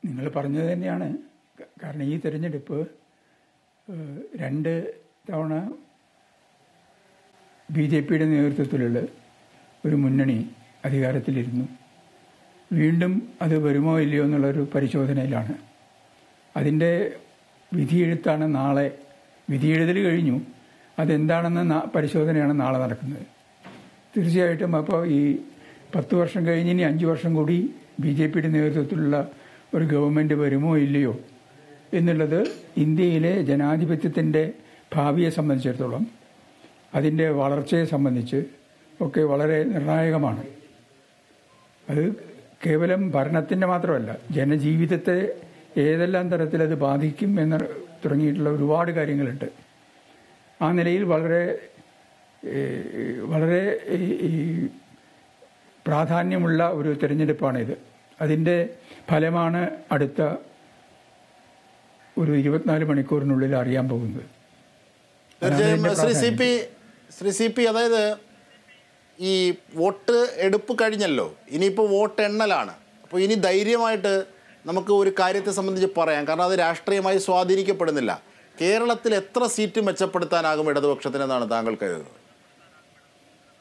നിങ്ങൾ പറഞ്ഞത് തന്നെയാണ് ക- കാരണം ഈ തിരഞ്ഞെടുപ്പ് ഏഹ്, രണ്ട് തവണ ബി ജെ പിയുടെ നേതൃത്വത്തിലുള്ള ഒരു മുന്നണി അധികാരത്തിലിരുന്നു വീണ്ടും അത് വരുമോ ഇല്ലയോ എന്നുള്ളൊരു പരിശോധനയിലാണ് അതിൻ്റെ വിധിയെഴുത്താണ് നാളെ വിധിയെഴുതൽ കഴിഞ്ഞു അതെന്താണെന്ന നാ- പരിശോധനയാണ് നാളെ നടക്കുന്നത് തീർച്ചയായിട്ടും അപ്പോൾ ഈ പത്ത് വർഷം കഴിഞ്ഞ് ഇനി അഞ്ച് വർഷം കൂടി ബി ജെ പിയുടെ നേതൃത്വത്തിലുള്ള ഒരു ഗവൺമെൻറ് വരുമോ ഇല്ലയോ എന്നുള്ളത് ഇന്ത്യയിലെ ജനാധിപത്യത്തിൻ്റെ ഭാവിയെ സംബന്ധിച്ചിടത്തോളം അതിൻ്റെ വളർച്ചയെ സംബന്ധിച്ച് ഒക്കെ വളരെ നിർണായകമാണ് അത് കേവലം ഭരണത്തിൻ്റെ മാത്രമല്ല ജനജീവിതത്തെ ഏതെല്ലാം തരത്തിൽ അത് ബാധിക്കും എന്ന് തുടങ്ങിയിട്ടുള്ള ഒരുപാട് കാര്യങ്ങളുണ്ട് ആ നിലയിൽ വളരെ ഏഹ്, വളരെ ഈ- ഈ പ്രാധാന്യമുള്ള ഒരു തിരഞ്ഞെടുപ്പാണിത് അതിൻ്റെ ഫലമാണ് അടുത്ത ഒരു ഇരുപത്തിനാല് മണിക്കൂറിനുള്ളിൽ അറിയാൻ പോകുന്നത് തീർച്ചയായും അതിന്റെ Shri C P Shri C P അതായത് ഈ വോട്ട് എടുപ്പ് കഴിഞ്ഞല്ലോ ഇനിയിപ്പോൾ വോട്ട് എണ്ണലാണ് അപ്പോൾ ഇനി ധൈര്യമായിട്ട് നമുക്ക് ഒരു കാര്യത്തെ സംബന്ധിച്ച് പറയാം കാരണം അത് രാഷ്ട്രീയമായി സ്വാധീനിക്കപ്പെടുന്നില്ല കേരളത്തിൽ എത്ര സീറ്റ് മെച്ചപ്പെടുത്താനാകും ഇടതുപക്ഷത്തിനെന്നാണ് താങ്കൾ കരുതുന്നത്